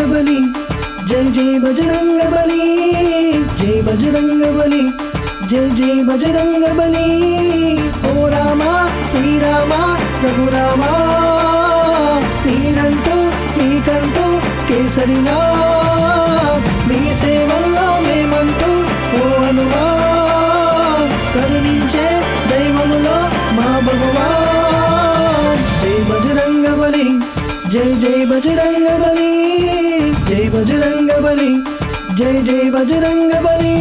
బలి జై జై బజరంగ బలి జై బజరంగ బలి జై జై బజరంగ బలి ఓ రామ శ్రీరామ రఘురామ మీరంటూ మీకంటూ కేసరినా మీ సేవల్లో మేమంటూ ఓ అనుమా కరుణించే దైవములో మా భగవా జై బజరంగ బలి జై జై బజరంగ బలి జై బజరంగ బలి జై జై బజరంగ బలి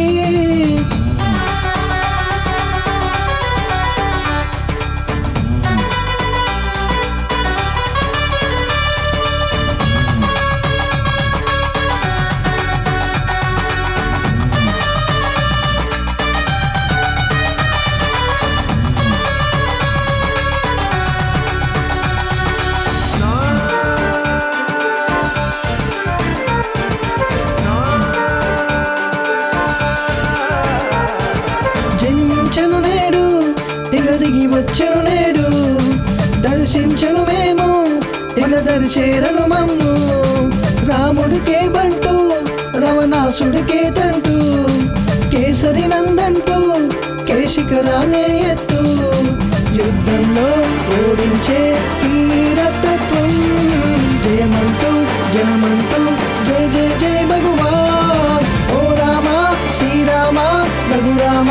జన్మించను నేడు ఇక దిగి వచ్చను నేడు దర్శించను మేము ఇక దరిచేరను మమ్ము రాముడికే బంటు రవణాసుడికే తంటు కేసరి నందంటూ కేశికరానే ఎత్తు యుద్ధంలో ఓడించే వీరతత్వం జయమంటూ జనమంటూ జయ జయ జయ భగవాన్ ఓ రామ శ్రీరామ రఘురామ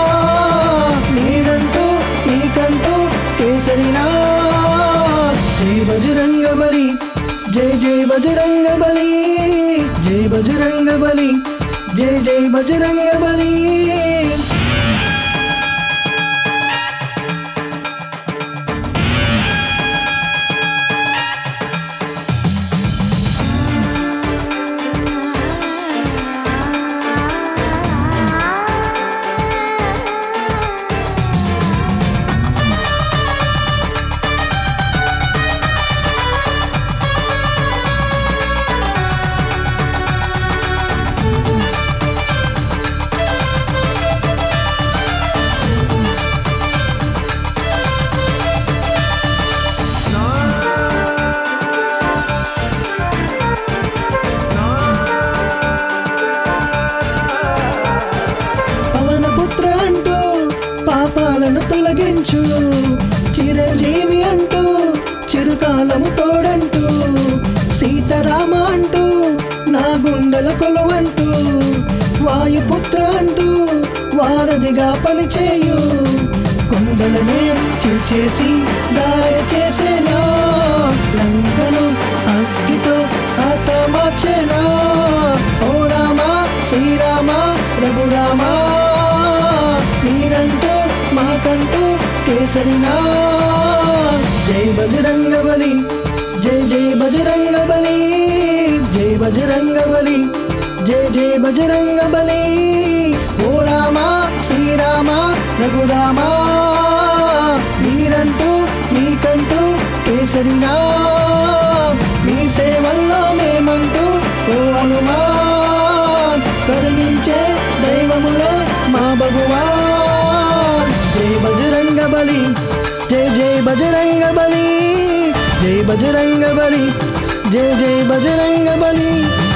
మీరంటూ మీకంటూ కేసరినా జై బజరంగ బలి జై జై బజరంగ బలి జై బజరంగ బలి జై జై బజరంగ బలి పవనపుత్ర అంటూ పాపాలను తొలగించు చిరంజీవి అంటూ చిరుకాలము తోడంటూ సీతారామ అంటూ నా గుండెల కొలువంటూ వాయుపుత్ర అంటూ వారధిగా పనిచేయు కొండలనే చిల్చేసి దారే చేసేనా లంకను అగ్గితో ఆత మార్చేనా ఓ రామ శ్రీరామ రఘురామ మీరంటూ మాకంటూ కేసరినా జై బజరంగ బలి జై జై బజరంగ బలి జై బజరంగ బలి జై జై బజరంగ బలి ఓ రామ శ్రీరామ రఘురామ మీరంటూ మీకంటూ కేసరినా మీ సేవల్లో మేమంటూ ఓ హనుమాన్ కరుణించే దైవములే మా భగవాన్ జై బజరంగ బలి జై జై బజరంగ బలి జై బజరంగ బలి జై జై బజరంగ బలి